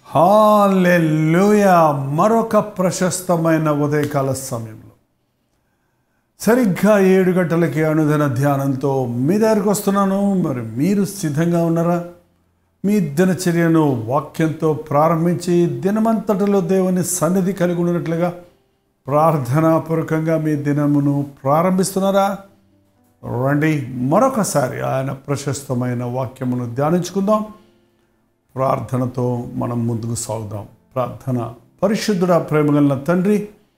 hallelujah మరొక ప్రశస్తమైన ఉదయకాల సమయంలో సరిగ్గా ఏడు గంటలకి అనుదిన ధ్యానంతో మీ దగ్గరకు వస్తున్నాను మరి మీరు సిద్ధంగా ఉన్నారా మీ దినచర్యను వాక్యంతో ప్రారంభించి దినమంతటిలో దేవుని సన్నిధి కలిగి ఉన్నట్లుగా ప్రార్థనాపూర్వకంగా మీ దినమును ప్రారంభిస్తున్నారా రండి మరొకసారి ఆయన ప్రశస్తమైన వాక్యమును ధ్యానించుకుందాం ప్రార్థనతో మనం ముందుకు సాగుదాం ప్రార్థన పరిశుద్ధుడ ప్రేమగల తండ్రి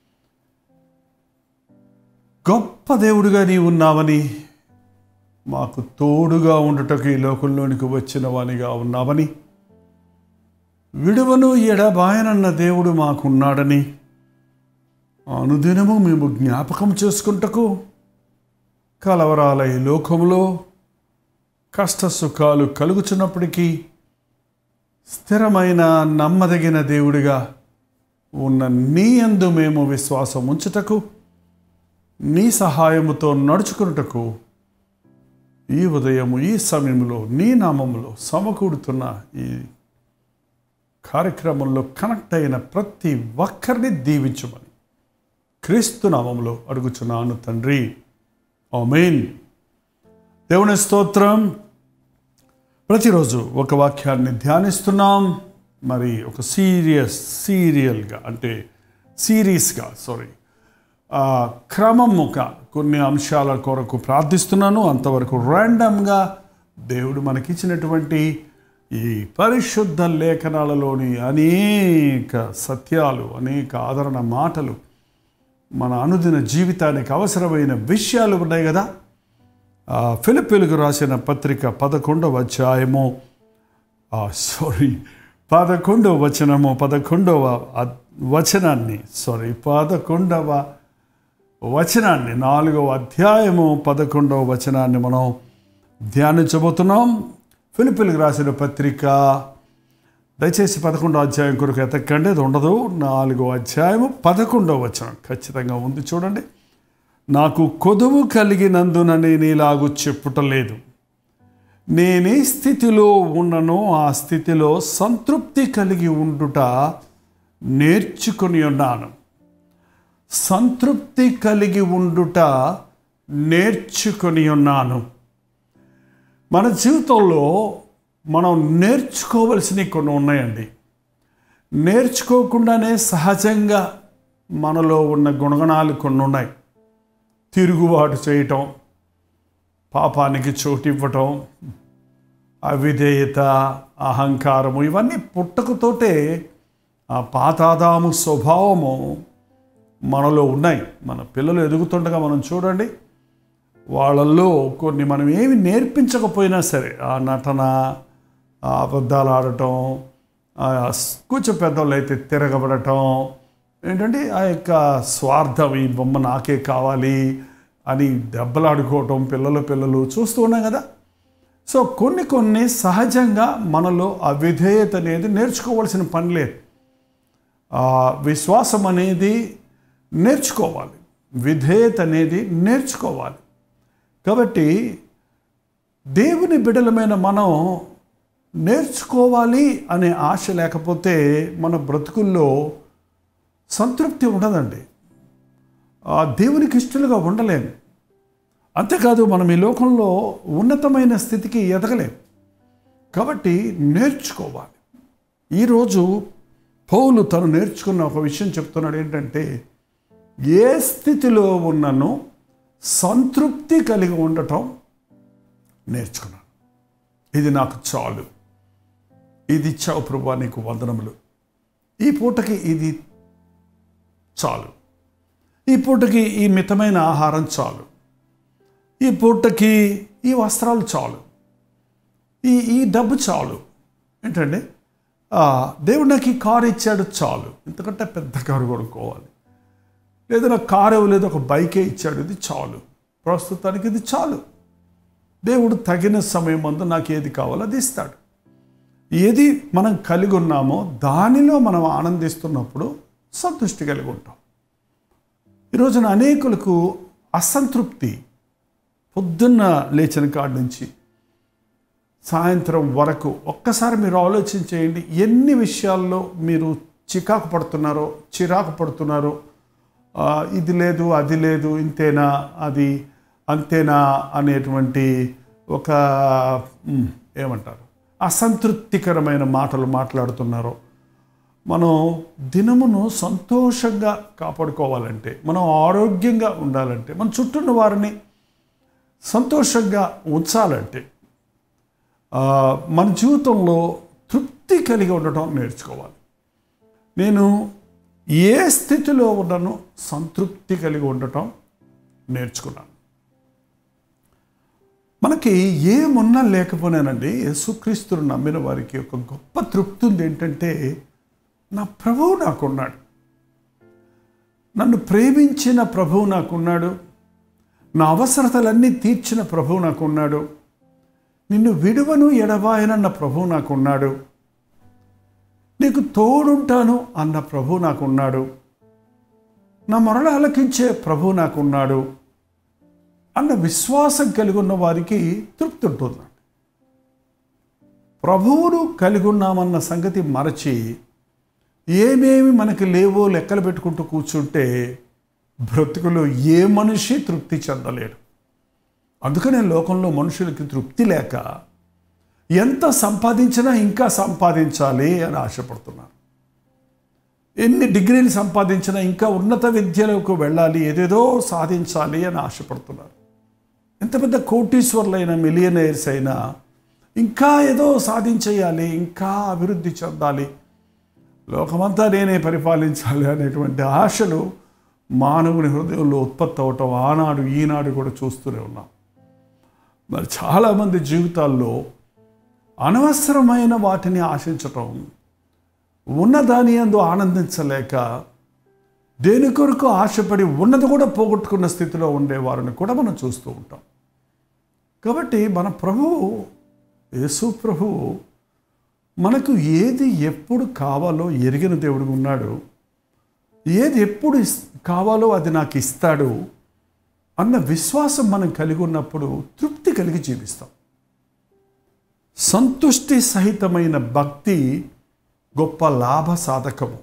గొప్ప దేవుడిగా నీవు ఉన్నావని మాకు తోడుగా ఉండుటకు ఈ లోకంలోనికి వచ్చిన వానిగా ఉన్నావని విడువను ఎడబాయనన్న దేవుడు మాకున్నాడని అనుదినము మేము జ్ఞాపకం చేసుకుంటకు కలవరాల ఈ లోకంలో కష్ట సుఖాలు కలుగుచున్నప్పటికీ స్థిరమైన నమ్మదగిన దేవుడిగా ఉన్న నీ యందు మేము విశ్వాసం ఉంచుటకు నీ సహాయముతో నడుచుకున్నటకు ఈ ఉదయము ఈ సమయంలో నీ నామములో సమకూడుతున్న ఈ కార్యక్రమంలో కనెక్ట్ అయిన ప్రతి ఒక్కరిని దీవించమని క్రీస్తు నామంలో అడుగుచున్నాను తండ్రి ఆమెన్ దేవుని స్తోత్రం ప్రతిరోజు ఒక వాక్యాన్ని ధ్యానిస్తున్నాం మరి ఒక సీరియస్ సీరియల్గా అంటే సిరీస్గా సారీ క్రమముగా కొన్ని అంశాల కొరకు ప్రార్థిస్తున్నాను అంతవరకు ర్యాండమ్గా దేవుడు మనకిచ్చినటువంటి ఈ పరిశుద్ధ లేఖనాలలోని అనేక సత్యాలు అనేక ఆదరణ మాటలు మన అనుదిన జీవితానికి అవసరమైన విషయాలు ఉన్నాయి కదా ఫిలిపిలకు రాసిన పత్రిక పదకొండవ అధ్యాయము సారీ పదకొండవ వచనము పదకొండవ వచనాన్ని సారీ పదకొండవ వచనాన్ని నాలుగవ అధ్యాయము పదకొండవ వచనాన్ని మనం ధ్యానించబోతున్నాం ఫిలిపిలకు రాసిన పత్రిక దయచేసి పదకొండో అధ్యాయం కొరకు ఎతక్కండి అది ఉండదు నాలుగో అధ్యాయము పదకొండవ వచనం ఖచ్చితంగా ఉంది చూడండి నాకు కొదువు కలిగినందున నేను ఇలాగు చెప్పుటలేదు నేనే స్థితిలో ఉన్ననో ఆ స్థితిలో సంతృప్తి కలిగి ఉండుట నేర్చుకుని ఉన్నాను సంతృప్తి కలిగి ఉండుట నేర్చుకొని ఉన్నాను మన జీవితంలో మనం నేర్చుకోవలసినవి కొన్ని ఉన్నాయండి నేర్చుకోకుండానే సహజంగా మనలో ఉన్న గుణగణాలు కొన్ని ఉన్నాయి తిరుగుబాటు చేయటం పాపానికి చోటు ఇవ్వటం అవిధేయత అహంకారము ఇవన్నీ పుట్టకతోటే ఆ పాతాదాము స్వభావము మనలో ఉన్నాయి మన పిల్లలు ఎదుగుతుండగా మనం చూడండి వాళ్ళల్లో కొన్ని మనం ఏమి నేర్పించకపోయినా సరే ఆ నటన ఆ అబద్ధాలు ఆడటం కొంచెం పెద్దవాళ్ళు అయితే తిరగబడటం ఏంటంటే ఆ యొక్క స్వార్థం ఈ బొమ్మ నాకే కావాలి అని దెబ్బలాడుకోవటం పిల్లలు పిల్లలు చూస్తూ ఉన్నాం కదా సో కొన్ని కొన్ని సహజంగా మనలో అవిధేయత అనేది నేర్చుకోవాల్సిన పని లేదు విశ్వాసం అనేది నేర్చుకోవాలి విధేయత అనేది నేర్చుకోవాలి కాబట్టి దేవుని బిడలమైన మనం నేర్చుకోవాలి అనే ఆశ లేకపోతే మన బ్రతుకుల్లో సంతృప్తి ఉండదండి ఆ దేవునికి ఇష్టలుగా ఉండలేము అంతేకాదు మనం ఈ లోకంలో ఉన్నతమైన స్థితికి ఎదగలేం కాబట్టి నేర్చుకోవాలి ఈరోజు పౌలు తను నేర్చుకున్న ఒక విషయం చెప్తున్నాడు ఏంటంటే ఏ స్థితిలో ఉన్నను సంతృప్తి కలిగి ఉండటం నేర్చుకున్నాను ఇది నాకు చాలు ఇది ఇచ్చావు ప్రభా నీకు వందనములు ఈ పూటకి ఇది చాలు ఈ పూటకి ఈ మితమైన ఆహారం చాలు ఈ పూటకి ఈ వస్త్రాలు చాలు ఈ ఈ డబ్బు చాలు ఏంటండి దేవుడు నాకు ఈ కారు ఇచ్చాడు చాలు ఇంతకంటే పెద్ద కారు కొనుక్కోవాలి లేదా నాకు కారు ఇవ్వలేదు ఒక బైకే ఇచ్చాడు ఇది చాలు ప్రస్తుతానికి ఇది చాలు దేవుడు తగిన సమయం అందు నాకు ఏది కావాలో అది ఇస్తాడు ఏది మనం కలిగి ఉన్నామో దానిలో మనం ఆనందిస్తున్నప్పుడు సంతృష్టి కలిగి ఉంటాం ఈరోజున అనేకులకు అసంతృప్తి పొద్దున్న లేచిన కాడి నుంచి సాయంత్రం వరకు ఒక్కసారి మీరు ఆలోచన చేయండి ఎన్ని విషయాల్లో మీరు చికాకు పడుతున్నారో చిరాకు పడుతున్నారో ఆ, ఇది లేదు అది లేదు ఇంతేనా అది అంతేనా అనేటువంటి ఒక మ్, ఏమంటారు అసంతృప్తికరమైన మాటలు మాట్లాడుతున్నారో మనం దినమును సంతోషంగా కాపాడుకోవాలంటే మనం ఆరోగ్యంగా ఉండాలంటే మన చుట్టూ ఉన్న వారిని సంతోషంగా ఉంచాలంటే ఆ, మన జీవితంలో తృప్తి కలిగి ఉండటం నేర్చుకోవాలి నేను ఏ స్థితిలో ఉన్నానో సంతృప్తి కలిగి ఉండటం నేర్చుకున్నాను మనకి ఏమున్నా లేకపోయినానండి యేసుక్రీస్తును నమ్మిన వారికి ఒక గొప్ప తృప్తి ఉంది ఏంటంటే నా ప్రభువు నాకున్నాడు నన్ను ప్రేమించిన ప్రభువు నాకున్నాడు నా అవసరతలన్నీ తీర్చిన ప్రభువు నాకున్నాడు నిన్ను విడువను ఎడబాయనన్న ప్రభువు నాకున్నాడు నీకు తోడుంటాను అన్న ప్రభు నాకున్నాడు నా మొరలు ఆలకించే ప్రభు నాకున్నాడు అన్న విశ్వాసం కలిగి ఉన్న వారికి తృప్తి ఉంటుంది ప్రభువును కలిగి ఉన్నామన్న సంగతి మరచి ఏమేమి మనకి లేవో లెక్కలు పెట్టుకుంటూ కూర్చుంటే బ్రతుకులో ఏ మనిషి తృప్తి చెందలేడు అందుకనే లోకంలో మనుషులకి తృప్తి లేక ఎంత సంపాదించినా ఇంకా సంపాదించాలి అని ఆశపడుతున్నారు ఎన్ని డిగ్రీలు సంపాదించినా ఇంకా ఉన్నత విద్యలకు వెళ్ళాలి ఏదేదో సాధించాలి అని ఆశపడుతున్నారు ఎంత పెద్ద కోటీశ్వర్లైన మిలియనైర్స్ అయినా ఇంకా ఏదో సాధించేయాలి ఇంకా అభివృద్ధి చెందాలి లోకమంతా నేనే పరిపాలించాలి అనేటువంటి ఆశలు మానవుని హృదయంలో ఉత్పత్తి అవటం ఆనాడు ఈనాడు కూడా చూస్తూనే ఉన్నాం మరి చాలామంది జీవితాల్లో అనవసరమైన వాటిని ఆశించటం ఉన్నదాని అందు ఆనందించలేక దేని కొరకు ఆశపడి ఉన్నది కూడా పోగొట్టుకున్న స్థితిలో ఉండే వారిని కూడా మనం చూస్తూ ఉంటాం కాబట్టి మన ప్రభువు యేసు ప్రభువు మనకు ఏది ఎప్పుడు కావాలో ఎరిగిన దేవుడు ఉన్నాడు ఏది ఎప్పుడు ఇస్- కావాలో అది నాకు ఇస్తాడు అన్న విశ్వాసం మనం కలిగి ఉన్నప్పుడు తృప్తి కలిగి జీవిస్తాం సంతుష్టి సహితమైన భక్తి గొప్ప లాభ సాధకము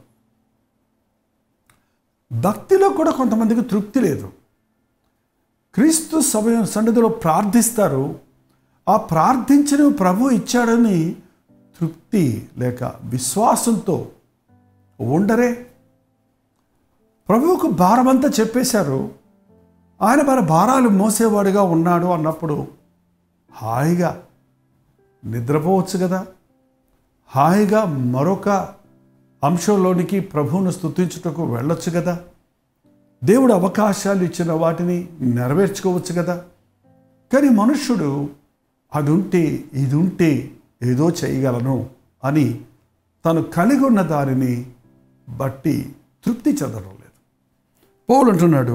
భక్తిలో కూడా కొంతమందికి తృప్తి లేదు క్రీస్తు సమయం సన్నిధిలో ప్రార్థిస్తారు ఆ ప్రార్థించిన ప్రభు ఇచ్చాడని తృప్తి లేక విశ్వాసంతో ఉండరే ప్రభువుకు భారమంతా చెప్పేశారు ఆయన మన భారాలు మోసేవాడిగా ఉన్నాడు అన్నప్పుడు హాయిగా నిద్రపోవచ్చు కదా హాయిగా మరొక అంశంలోనికి ప్రభువును స్తుతించుటకు వెళ్ళొచ్చు కదా దేవుడు అవకాశాలు ఇచ్చిన వాటిని నెరవేర్చుకోవచ్చు కదా కానీ మనుష్యుడు అది ఉంటే ఇది ఉంటే ఏదో చేయగలను అని తను కలిగి ఉన్న దానిని బట్టి తృప్తి చెందడం లేదు పౌలు అంటున్నాడు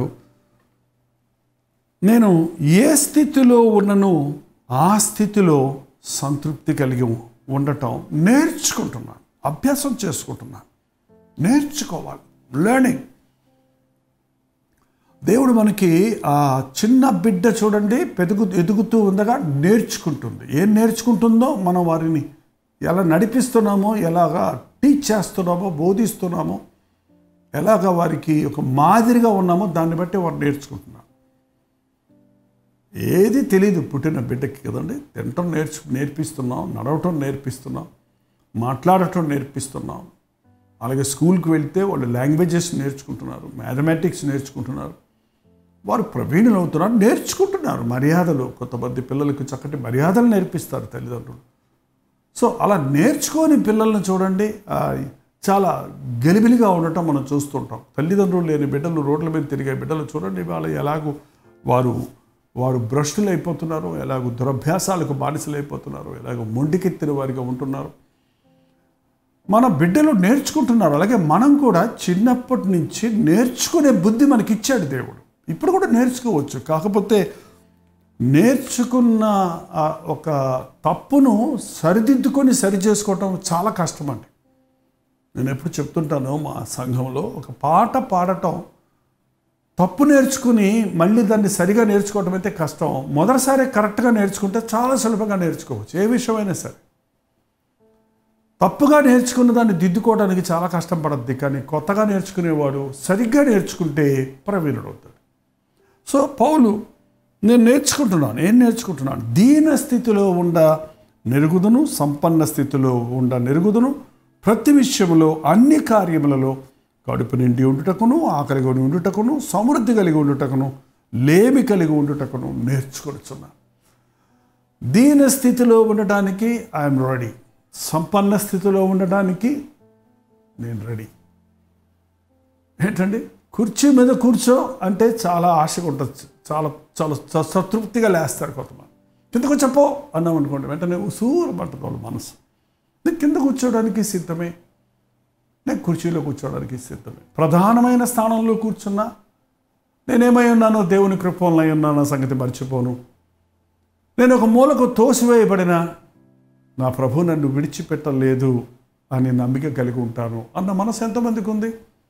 నేను ఏ స్థితిలో ఉన్నను ఆ స్థితిలో సంతృప్తి కలిగి ఉండటం నేర్చుకుంటున్నాను అభ్యాసం చేసుకుంటున్నాను నేర్చుకోవాలి లెర్నింగ్ దేవుడు మనకి ఆ చిన్న బిడ్డ చూడండి పెదుగు ఎదుగుతూ ఉండగా నేర్చుకుంటుంది ఏం నేర్చుకుంటుందో మనం వారిని ఎలా నడిపిస్తున్నామో ఎలాగా టీచ్ చేస్తున్నామో బోధిస్తున్నామో ఎలాగ వారికి ఒక మాదిరిగా ఉన్నామో దాన్ని బట్టి వారు నేర్చుకుంటున్నారు ఏది తెలియదు పుట్టిన బిడ్డకి కదండి తినటం నేర్చు నేర్పిస్తున్నాం నడవటం నేర్పిస్తున్నాం మాట్లాడటం నేర్పిస్తున్నాం అలాగే స్కూల్కి వెళ్తే వాళ్ళు లాంగ్వేజెస్ నేర్చుకుంటున్నారు మ్యాథమెటిక్స్ నేర్చుకుంటున్నారు వారు ప్రవీణులు అవుతున్నారు నేర్చుకుంటున్నారు మర్యాదలు కొంతమంది పిల్లలకు చక్కటి మర్యాదలు నేర్పిస్తారు తల్లిదండ్రులు సో అలా నేర్చుకొని పిల్లల్ని చూడండి ఆ, చాలా గలిబిలిగా ఉండటం మనం చూస్తుంటాం తల్లిదండ్రులు లేని బిడ్డలు రోడ్ల మీద తిరిగే బిడ్డలు చూడండి వాళ్ళు ఎలాగో వారు వారు భ్రష్టులు అయిపోతున్నారు ఎలాగో దురభ్యాసాలకు బానిసలు అయిపోతున్నారు ఎలాగో మొండికెత్తిన వారిగా ఉంటున్నారు మన బిడ్డలు నేర్చుకుంటున్నారు అలాగే మనం కూడా చిన్నప్పటి నుంచి నేర్చుకునే బుద్ధి మనకి ఇచ్చాడు దేవుడు ఇప్పుడు కూడా నేర్చుకోవచ్చు కాకపోతే నేర్చుకున్న ఆ ఒక తప్పును సరిదిద్దుకొని సరి చేసుకోవటం చాలా కష్టం అండి నేను ఎప్పుడు చెప్తుంటాను మా సంఘంలో ఒక పాట పాడటం తప్పు నేర్చుకుని మళ్ళీ దాన్ని సరిగా నేర్చుకోవడం అయితే కష్టం మొదటిసారి కరెక్ట్గా నేర్చుకుంటే చాలా సులభంగా నేర్చుకోవచ్చు ఏ విషయమైనా సరే తప్పుగా నేర్చుకున్న దాన్ని దిద్దుకోవడానికి చాలా కష్టం పడద్ది కానీ కొత్తగా నేర్చుకునేవాడు సరిగ్గా నేర్చుకుంటే ప్రవీణుడు అవుతాడు సో పౌలు నేను నేర్చుకుంటున్నాను ఏం నేర్చుకుంటున్నాను దీన స్థితిలో ఉండ నెరుగుదును సంపన్న స్థితిలో ఉండ నెరుగుదును ప్రతి విషయంలో అన్ని కార్యములలో కడుపు నిండి ఉండుటకును ఆకలిగా ఉండుటకును సమృద్ధి కలిగి ఉండుటకును లేమి కలిగి ఉండుటకును నేర్చుకొనిచున్నాను దీన స్థితిలో ఉండటానికి ఐఎమ్ రెడీ సంపన్న స్థితిలో ఉండటానికి నేను రెడీ ఏంటండి కుర్చీ మీద కూర్చో అంటే చాలా ఆశగా ఉంటుంది చాలా చాలా స- సంతృప్తిగా లేస్తారు కొంతమంది కిందకు చెప్పో అన్నాం అనుకోండి వెంటనే ఉసూరు పడుతుంది వాళ్ళ మనసు నేను కింద కూర్చోవడానికి సిద్ధమే నేను కుర్చీలో కూర్చోవడానికి సిద్ధమే ప్రధానమైన స్థానంలో కూర్చున్నా నేనేమై ఉన్నానో దేవుని కృపంలో ఉన్నానో సంగతి మర్చిపోను నేను ఒక మూలకు తోసివేయబడిన నా ప్రభు నన్ను విడిచిపెట్టలేదు అని నమ్మిక కలిగి ఉంటాను అన్న మనసు ఎంతమందికి ఉంది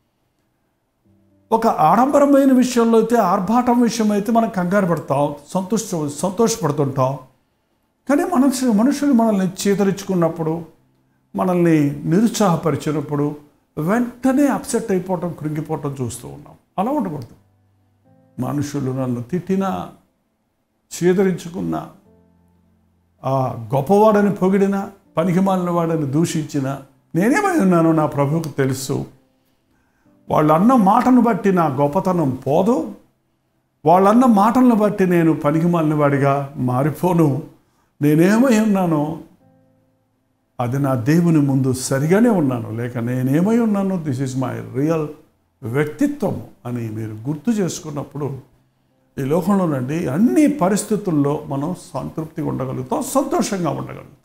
ఒక ఆడంబరమైన విషయంలో అయితే ఆర్భాటం విషయం అయితే మనం కంగారు పడతాం సంతోష సంతోషపడుతుంటాం కానీ మనుషులు మనుషులు మనల్ని చేతరించుకున్నప్పుడు మనల్ని నిరుత్సాహపరిచినప్పుడు వెంటనే అప్సెట్ అయిపోవటం కృంగిపోవటం చూస్తూ ఉన్నాం అలా ఉండకూడదు మనుషులు నన్ను తిట్టినా చేదరించుకున్నా ఆ గొప్పవాడని పొగిడిన పనికిమాలిన వాడని దూషించిన నేనేమై ఉన్నానో నా ప్రభువుకు తెలుసు వాళ్ళు అన్న మాటను బట్టి నా గొప్పతనం పోదు వాళ్ళన్న మాటలను బట్టి నేను పనికిమాలిన వాడిగా మారిపోను నేనేమై ఉన్నానో అది నా దేవుని ముందు సరిగానే ఉన్నాను లేక నేనేమై ఉన్నానో దిస్ ఇస్ మై రియల్ వ్యక్తిత్వం అని మీరు గుర్తు చేసుకున్నప్పుడు ఈ లోకంలోనండి అన్ని పరిస్థితుల్లో మనం సంతృప్తిగా ఉండగలుగుతాం సంతోషంగా ఉండగలుగుతాం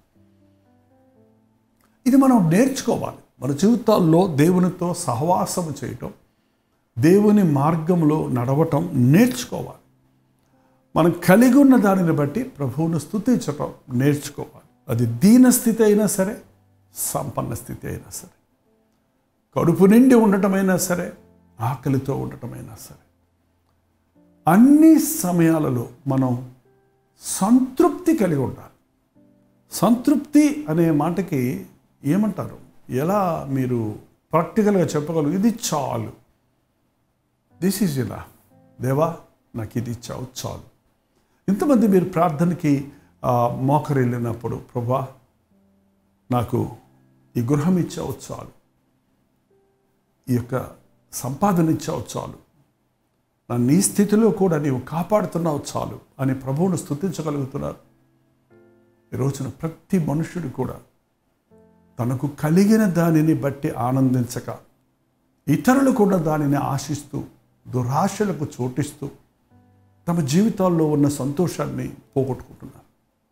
ఇది మనం నేర్చుకోవాలి మన జీవితాల్లో దేవునితో సహవాసం చేయటం దేవుని మార్గంలో నడవటం నేర్చుకోవాలి మనం కలిగి ఉన్న దానిని బట్టి ప్రభువును స్తుతించటం నేర్చుకోవాలి అది దీన స్థితి అయినా సరే సంపన్న స్థితి అయినా సరే కడుపు నిండి ఉండటమైనా సరే ఆకలితో ఉండటమైనా సరే అన్ని సమయాలలో మనం సంతృప్తి కలిగి ఉండాలి సంతృప్తి అనే మాటకి ఏమంటారు ఎలా మీరు ప్రాక్టికల్గా చెప్పగలరు ఇది చాలు దిస్ ఈజ్ ఇలా దేవా నాకు ఇది ఇచ్చావు చాలు ఇంతమంది మీరు ప్రార్థనకి ఆ, మోకరిల్లినప్పుడు ప్రభా నాకు ఈ గృహం ఇచ్చావు చాలు ఈ యొక్క సంపాదన ఇచ్చావు చాలు నన్ను ఈ స్థితిలో కూడా నీవు కాపాడుతున్నావు చాలు అని ప్రభువును స్తుతించగలుగుతున్నారు ఈ రోజున ప్రతి మనుషుడు కూడా తనకు కలిగిన దానిని బట్టి ఆనందించక ఇతరులు కూడా దానిని ఆశిస్తూ దురాశలకు చోటిస్తూ తమ జీవితాల్లో ఉన్న సంతోషాన్ని పోగొట్టుకుంటున్నారు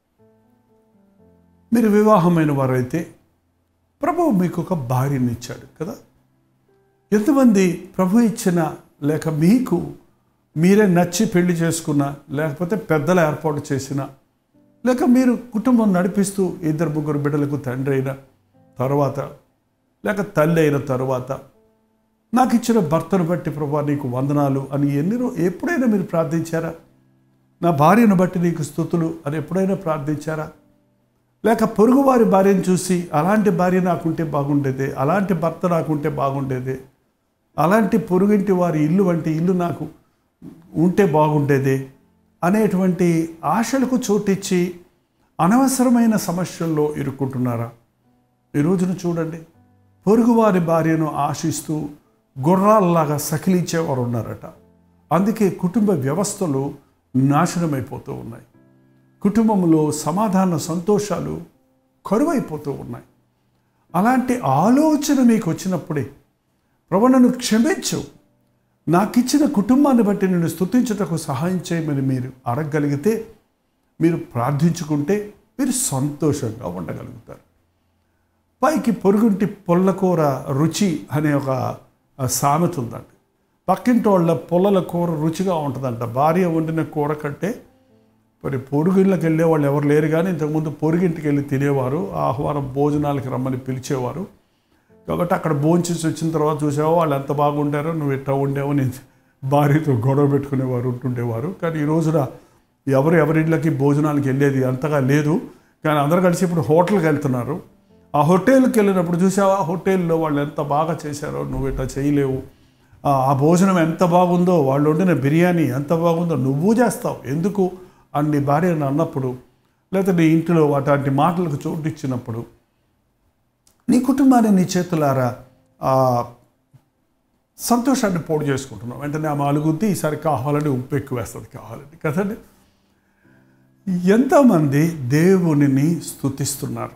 మీరు వివాహమైన వారైతే ప్రభువు మీకు ఒక భార్యని ఇచ్చాడు కదా ఎంతమంది ప్రభు ఇచ్చిన లేక మీకు మీరే నచ్చి పెళ్లి చేసుకున్న లేకపోతే పెద్దల ఏర్పాటు చేసిన లేక మీరు కుటుంబం నడిపిస్తూ ఇద్దరు ముగ్గురు బిడ్డలకు తండ్రి అయిన తర్వాత లేక తల్లి అయిన తర్వాత నాకు ఇచ్చిన భర్తను బట్టి ప్రభా నీకు వందనాలు అని ఎన్ని రో ఎప్పుడైనా మీరు ప్రార్థించారా నా భార్యను బట్టి నీకు స్థుతులు అని ఎప్పుడైనా ప్రార్థించారా లేక పొరుగువారి భార్యను చూసి అలాంటి భార్య నాకుంటే బాగుండేది అలాంటి భర్త నాకుంటే బాగుండేది అలాంటి పొరుగింటి వారి ఇల్లు వంటి ఇల్లు నాకు ఉంటే బాగుండేది అనేటువంటి ఆశలకు చోటిచ్చి అనవసరమైన సమస్యల్లో ఇరుక్కుంటున్నారా ఈ రోజున చూడండి పొరుగువారి భార్యను ఆశిస్తూ గుర్రాల్లాగా సకిలించేవారు ఉన్నారట అందుకే కుటుంబ వ్యవస్థలు నాశనమైపోతూ ఉన్నాయి కుటుంబంలో సమాధాన సంతోషాలు కరువైపోతూ ఉన్నాయి అలాంటి ఆలోచన మీకు వచ్చినప్పుడే ప్రభు నన్ను క్షమించు నాకిచ్చిన కుటుంబాన్ని బట్టి నేను స్తుతించుటకు సహాయం చేయమని మీరు అడగగలిగితే మీరు ప్రార్థించుకుంటే మీరు సంతోషంగా ఉండగలుగుతారు పైకి పొరుగుంటి పొల్లకూర రుచి అనే ఒక సామెత ఉందండి పక్కింటి వాళ్ళ పొల్లల కూర రుచిగా ఉంటుందంట భార్య వండిన కూర కంటే మరి పొరుగిళ్ళకి వెళ్ళే వాళ్ళు ఎవరు లేరు కానీ ఇంతకుముందు పొరుగింటికి వెళ్ళి తినేవారు ఆహ్వానం భోజనాలకి రమ్మని పిలిచేవారు కాబట్టి అక్కడ భోంచేసి వచ్చిన తర్వాత చూసావో వాళ్ళు ఎంత బాగుండారో నువ్వు ఎట్లా ఉండేవో నేను భార్యతో గొడవ పెట్టుకునేవారు ఉంటుండేవారు కానీ ఈ రోజున ఎవరు ఎవరిళ్ళకి భోజనానికి వెళ్ళేది అంతగా లేదు కానీ అందరు కలిసి ఇప్పుడు హోటల్కి వెళ్తున్నారు ఆ హోటల్కి వెళ్ళినప్పుడు చూసావా ఆ హోటల్లో వాళ్ళు ఎంత బాగా చేశారో నువ్వు ఇట్లా చేయలేవు ఆ ఆ భోజనం ఎంత బాగుందో వాళ్ళు వండిన బిర్యానీ ఎంత బాగుందో నువ్వు చేస్తావు ఎందుకు అని నీ భార్యను అన్నప్పుడు లేకపోతే నీ ఇంటిలో అటువంటి మాటలకు చోటు ఇచ్చినప్పుడు నీ కుటుంబాన్ని నీ చేతులారా ఆ సంతోషాన్ని పోటు చేసుకుంటున్నాం వెంటనే ఆమె అలుగుద్ది ఈసారి కావాలని ఉప్పు ఎక్కువ వేస్తుంది కావాలని కదండి ఎంతమంది దేవునిని స్తుతిస్తున్నారు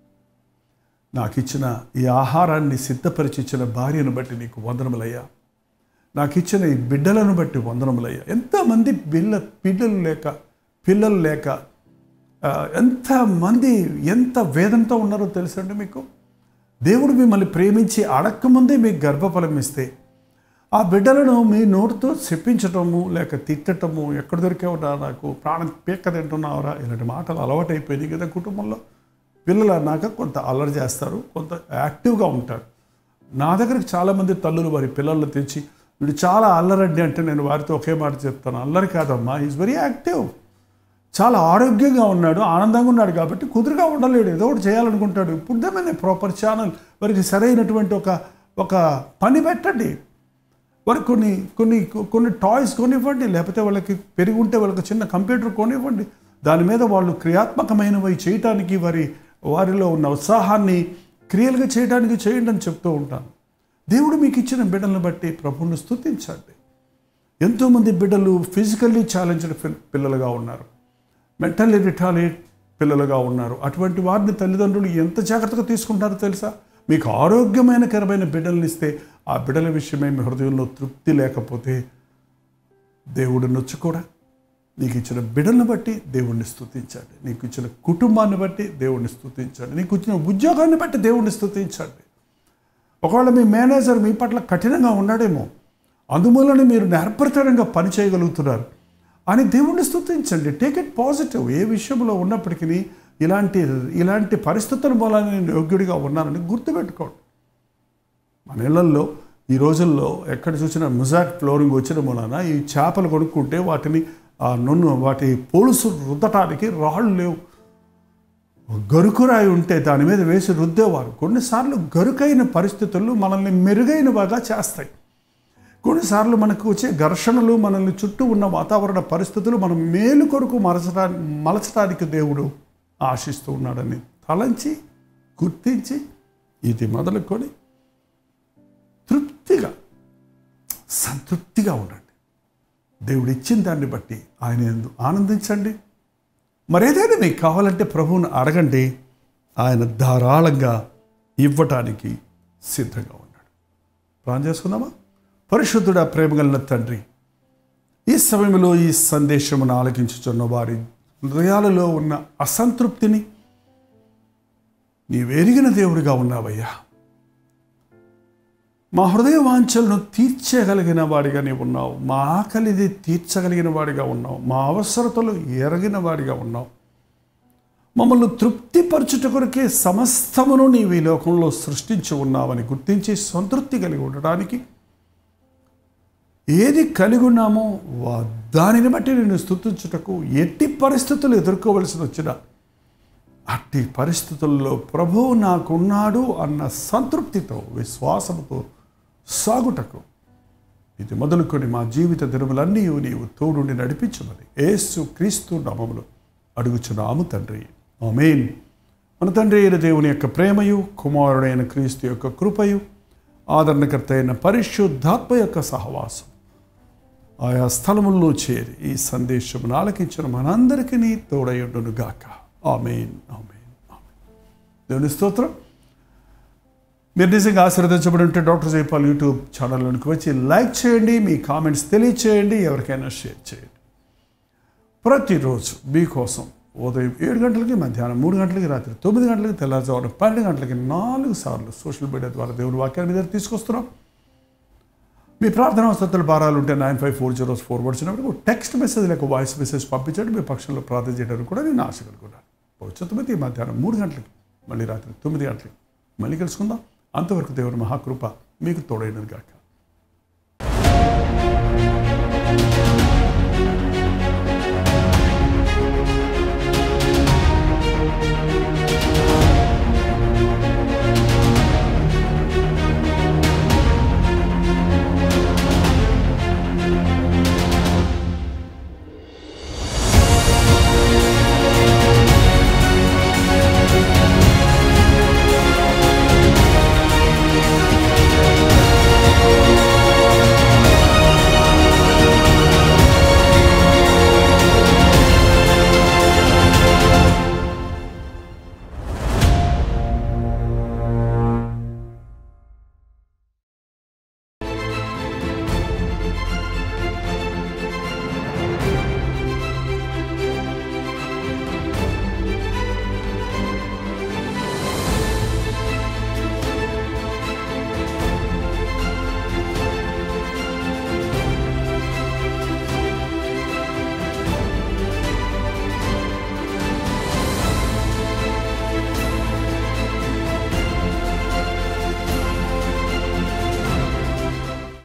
నాకు ఇచ్చిన ఈ ఆహారాన్ని సిద్ధపరిచి ఇచ్చిన భార్యను బట్టి నీకు వందనములయ్యా నాకు ఇచ్చిన ఈ బిడ్డలను బట్టి వందనములయ్యా ఎంతమంది బిల్ల బిడ్డలు లేక పిల్లలు లేక ఆ, ఎంతమంది ఎంత వేదంతో ఉన్నారో తెలుసండి మీకు దేవుడు మిమ్మల్ని ప్రేమించి అడక్కముందే మీకు గర్భఫలం ఇస్తే ఆ బిడ్డలను మీ నోటితో చెప్పించటము లేక తిట్టటము ఎక్కడ దొరికేవరా నాకు ప్రాణం పీక్క తింటున్నావరా ఇలాంటి మాటలు అలవాటైపోయింది కదా కుటుంబంలో పిల్లలు అన్నాక కొంత అల్లరి చేస్తారు కొంత యాక్టివ్గా ఉంటారు నా దగ్గరికి చాలామంది తల్లులు వారి పిల్లల్ని తెచ్చి వీడు చాలా అల్లరండి అంటే నేను వారితో ఒకే మాట చెప్తాను అల్లరి కాదమ్మా ఈజ్ వెరీ యాక్టివ్ చాలా ఆరోగ్యంగా ఉన్నాడు ఆనందంగా ఉన్నాడు కాబట్టి కుదురుగా ఉండలేడు ఏదో ఒకటి చేయాలనుకుంటాడు ఇప్పుడు దమైన ప్రాపర్ ఛానల్ వారికి సరైనటువంటి ఒక ఒక పని పెట్టండి వారికి కొన్ని కొన్ని కొన్ని టాయ్స్ కొనివ్వండి లేకపోతే వాళ్ళకి పెరిగి ఉంటే వాళ్ళకి చిన్న కంప్యూటర్ కొనివ్వండి దాని మీద వాళ్ళు క్రియాత్మకమైనవి చేయటానికి వారి వారిలో ఉన్న ఉత్సాహాన్ని క్రియలుగా చేయడానికి చేయండి అని చెప్తూ ఉంటాను దేవుడు మీకు ఇచ్చిన బిడ్డలను బట్టి ప్రభువును స్తుతించండి ఎంతోమంది బిడ్డలు ఫిజికల్లీ ఛాలెంజ్డ్ పిల్లలుగా ఉన్నారు మెంటల్లీ రిటాలియేట్ పిల్లలుగా ఉన్నారు అటువంటి వారిని తల్లిదండ్రులు ఎంత జాగ్రత్తగా తీసుకుంటారో తెలుసా మీకు ఆరోగ్యమైన కరమైన బిడ్డలను ఇస్తే ఆ బిడ్డల విషయమై మీ హృదయంలో తృప్తి లేకపోతే దేవుడు నొచ్చుకోడా నీకు ఇచ్చిన బిడ్డలను బట్టి దేవుణ్ణి స్తుతించండి నీకు ఇచ్చిన కుటుంబాన్ని బట్టి దేవుణ్ణి స్తుతించండి నీకు ఇచ్చిన ఉద్యోగాన్ని బట్టి దేవుణ్ణి స్తుతించండి ఒకవేళ మీ మేనేజర్ మీ పట్ల కఠినంగా ఉన్నాడేమో అందువలన మీరు నేర్పరితరంగా పని చేయగలుగుతున్నారు అని దేవుణ్ణి స్తుతించండి టేక్ ఇట్ పాజిటివ్ ఏ విషయంలో ఉన్నప్పటికీ ఇలాంటి ఇలాంటి పరిస్థితుల మూలాన నేను యోగ్యుడిగా ఉన్నానని గుర్తుపెట్టుకోండి మన ఇళ్లల్లో ఈ రోజుల్లో ఎక్కడ చూసినా ముజాక్ ఫ్లోరింగ్ వచ్చిన మూలాన ఈ చేపలు కొనుక్కుంటే వాటిని ఆ నున్ను వాటి పోలుసు రుద్దటానికి రాళ్ళు లేవు గరుకురాయి ఉంటే దాని మీద వేసి రుద్దేవారు కొన్నిసార్లు గరుకైన పరిస్థితులు మనల్ని మెరుగైనవిగా చేస్తాయి కొన్నిసార్లు మనకు వచ్చే ఘర్షణలు మనల్ని చుట్టూ ఉన్న వాతావరణ పరిస్థితులు మనం మేలు కొరకు మలచడానికి మలచడానికి దేవుడు ఆశిస్తూ ఉన్నాడని తలంచి గుర్తించి ఇది మొదలుకొని తృప్తిగా సంతృప్తిగా ఉండండి దేవుడు ఇచ్చిన దాన్ని బట్టి ఆయన యందు ఆనందించండి మరేదైనా మీకు కావాలంటే ప్రభువును అడగండి ఆయన ధారాళంగా ఇవ్వటానికి సిద్ధంగా ఉన్నాడు ప్రాణం చేసుకుందామా పరిశుద్ధుడ ప్రేమగలిగిన తండ్రి ఈ సమయంలో ఈ సందేశమును ఆలకించుచున్న వారి హృదయాలలో ఉన్న అసంతృప్తిని నీవెరిగిన దేవుడిగా ఉన్నావయ్యా మా హృదయ వాంఛలను తీర్చగలిగిన వాడిగా నీవు ఉన్నావు మా ఆకలిది తీర్చగలిగిన వాడిగా ఉన్నావు మా అవసరతలు ఎరగిన వాడిగా ఉన్నావు మమ్మల్ని తృప్తిపరచుట కొరకే సమస్తమును నీవు ఈ లోకంలో సృష్టించి ఉన్నావని గుర్తించి సంతృప్తి కలిగి ఉండడానికి ఏది కలిగి ఉన్నామో వా- దానిని బట్టి నేను స్తుతించుటకు ఎట్టి పరిస్థితులు ఎదుర్కోవలసి వచ్చినా అట్టి పరిస్థితుల్లో ప్రభువు నాకున్నాడు అన్న సంతృప్తితో విశ్వాసముతో సాగుటకు ఇది మొదలుకొని మా జీవిత దినములన్నీ నీవు తోడుండి నడిపించమని ఏసు క్రీస్తు నామములు అడుగుచున్నాము తండ్రి ఆమేన్ మన తండ్రి అయిన దేవుని యొక్క ప్రేమయు కుమారుడైన క్రీస్తు యొక్క కృపయు ఆదరణకర్త అయిన పరిశుద్ధాత్మ యొక్క సహవాసం ఆయా స్థలముల్లో చేరి ఈ సందేశమును ఆలకించిన మనందరికీ తోడయుండును గాక ఆమెన్ ఆమెన్ ఆమెన్ దేవుని స్తోత్రం మీరు నిజంగా ఆశీర్వదించబడి ఉంటే డాక్టర్ జైపాల్ యూట్యూబ్ ఛానల్లోనికి వచ్చి లైక్ చేయండి మీ కామెంట్స్ తెలియచేయండి ఎవరికైనా షేర్ చేయండి ప్రతిరోజు మీకోసం ఉదయం ఏడు గంటలకి మధ్యాహ్నం మూడు గంటలకి రాత్రి తొమ్మిది గంటలకి తెల్లారుజామున పన్నెండు గంటలకి నాలుగు సార్లు సోషల్ మీడియా ద్వారా దేవుని వాక్యాన్ని మీద తీసుకొస్తున్నాం మీ ప్రార్థన వసతుల భారాలు ఉంటే nine five four zero four వచ్చినప్పుడు టెక్స్ట్ మెసేజ్ లేక వాయిస్ మెసేజ్ పంపించండి మీ పక్షంలో ప్రార్థన చేయడానికి కూడా నేను ఆశ కలుగున్నాను వచ్చేతమైతే ఈ మధ్యాహ్నం మూడు గంటలకి మళ్ళీ రాత్రి తొమ్మిది గంటలకి మళ్ళీ కలుసుకుందాం అంతవరకు దేవుని మహాకృప మీకు తోడైనది గాక